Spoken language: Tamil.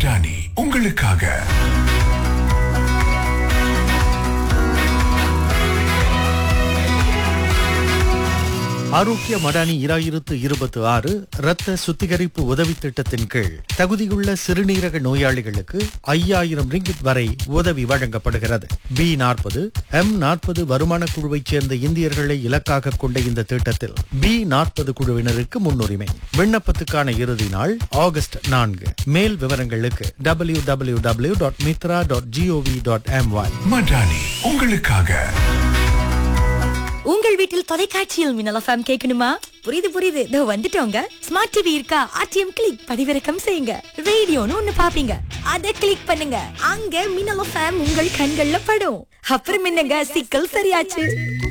மடானி உங்களுக்காக ஆரோக்கிய மடானி இராயிரத்து இருபத்தி ஆறு இரத்த சுத்திகரிப்பு உதவி திட்டத்தின் கீழ் தகுதியுள்ள சிறுநீரக நோயாளிகளுக்கு ஐயாயிரம் ரிங்கிட் வரை உதவி வழங்கப்படுகிறது பி நாற்பது எம் நாற்பது வருமான குழுவைச் சேர்ந்த இந்தியர்களை இலக்காக கொண்ட இந்த திட்டத்தில் பி நாற்பது குழுவினருக்கு முன்னுரிமை விண்ணப்பத்துக்கான இறுதி நாள் ஆகஸ்ட் நான்கு மேல் விவரங்களுக்கு W W W dot Mitra dot GOV dot MY Madani உங்களுக்காக உங்கள் வீட்டில் தொலைக்காட்சியில் மின்னல் எஃப்எம் கேட்கணுமா புரியுது புரியுது இதோ வந்துட்டோங்க ஸ்மார்ட் டிவி இருக்கா ஆர்டிஎம் கிளிக் பதிவிறக்கம் செய்யுங்க ரேடியோன்னு ஒண்ணு பாப்பீங்க அத கிளிக் பண்ணுங்க அங்க மின்னல் எஃப்எம் உங்கள் கண்கள்ல படும் அப்புறம் என்னங்க சிக்கல் சரியாச்சு